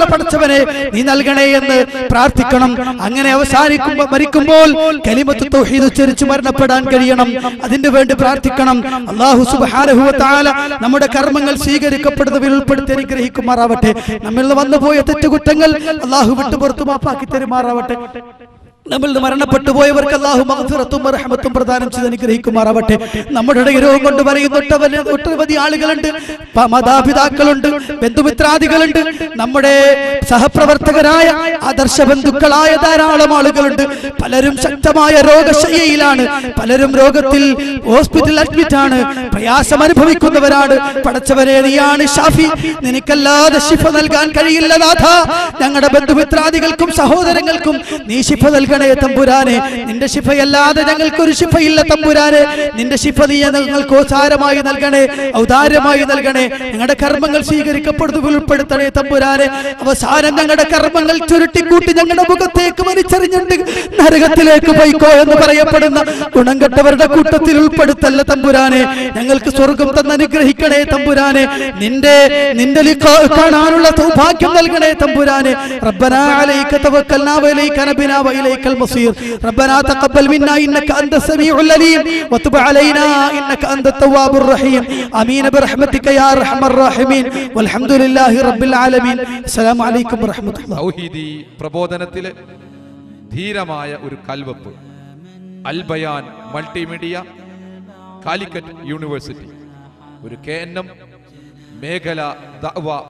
ഈമാനുള്ള പഠിച്ചവനെ നീ നൽകണേ എന്ന് പ്രാർത്ഥിക്കണം അങ്ങനെ അവസാനിക്കുമ്പോൾ മരിക്കുമ്പോൾ കലിമത്ത് തൗഹീദ് ഉച്ചരിച്ച് മരണപ്പെടാൻ കഴിയണം അതിനു വേണ്ടി പ്രാർത്ഥിക്കണം അള്ളാഹു സുബ്ഹാനഹു വ തആല നമ്മുടെ കർമ്മങ്ങൾ സ്വീകരിക്കപ്പെടുന്നവരിൽ ഉൾപ്പെടുത്തി അനുഗ്രഹിക്കുമാറാവട്ടെ നമ്മിൽ നിന്ന് വന്നുപോയ തെറ്റുകുറ്റങ്ങൾ അള്ളാഹു വിട്ടു പുറത്തു മാപ്പാക്കി തരുമാറാവട്ടെ നമ്മിൽ നിന്ന് മരണപ്പെട്ടു പോയവർക്ക് അള്ളാഹു മഗ്ഫിറത്തും റഹ്മത്തും പ്രദാനം ചെയ്ത് അനുഗ്രഹിക്കുമാറാവട്ടെ നമ്മുടെ ഇടയിൽ രോഗം കൊണ്ട് പറയുന്ന ഒട്ടവധി ഒട്ടനവധി ആളുകളുണ്ട് പ- മാതാപിതാക്കളുണ്ട് ബന്ധുമിത്രാദികളുണ്ട് നമ്മുടെ സഹപ്രവർത്തകരായ ആദർശ ബന്ധുക്കളായ ധാരാളം ആളുകളുണ്ട് പലരും ശക്തമായ രോഗശയ്യയിലാണ് പലരും രോഗത്തിൽ ഹോസ്പിറ്റൽ അഡ്മിറ്റ് ആണ് പ്രയാസം അനുഭവിക്കുന്നവരാണ് പടച്ചവരെ നീയാണ് ഷാഫി നിനക്കല്ലാതെ ശിഫ നൽകാൻ കഴിയില്ല നാഥ ഞങ്ങളുടെ ബന്ധുമിത്രാദികൾക്കും സഹോദരങ്ങൾക്കും നീ ശിഫ നൽകണേ തമ്പുരാനെ നിന്റെ ശിഫയല്ലാതെ ഞങ്ങൾക്കൊരു ശിഫയില്ല തമ്പുരാനെ നിന്റെ ശിഫ നീ ഞങ്ങൾക്ക് സാരമായി നൽകണേ ഔദാര്യമായി നൽകണേ ഞങ്ങളുടെ കർമ്മങ്ങൾ സ്വീകരിക്കപ്പെടുന്നു ഉൾപ്പെടുത്തണേ തമ്പുരാനെ അവസാനം ഞങ്ങളുടെ കർമ്മങ്ങൾ ചുരുട്ടിക്കൂട്ടി ഞങ്ങളുടെ മുഖത്തേക്ക് വലിച്ചെറിഞ്ഞിട്ട് നരകത്തിലേക്ക് പോയിക്കോ എന്ന് പറയപ്പെടുന്ന ഗുണം കെട്ടവരുടെ കൂട്ടത്തിൽ ഉൾപ്പെടുത്തല്ല തമ്പുരാനെ ഞങ്ങൾക്ക് സ്വർഗം തന്ന് അനുഗ്രഹിക്കണേ തമ്പുരാനെ നിന്റെ നിന്റെ ലിഖാ കാണാനുള്ള സൗഭാഗ്യം നൽകണേ തമ്പുരാനെ റബ്ബനാ അലൈക തവക്കൽനാ വഇലൈക നബിനാ വഇലൈക المصير ربنا تقبل منا انك انت السميع العليم وتب علينا انك انت التواب الرحيم امين برحمتك يا ارحم الراحمين والحمد لله رب العالمين السلام عليكم ورحمه الله തൗഹീദി പ്രബോധനത്തിലെ ധീരമായ ഒരു കൽവെപ്പ് അൽബയാൻ മൾട്ടിമീഡിയ കാലിക്കറ്റ് യൂണിവേഴ്സിറ്റി ഒരു കെ എൻ എം മേഖല ദഅവ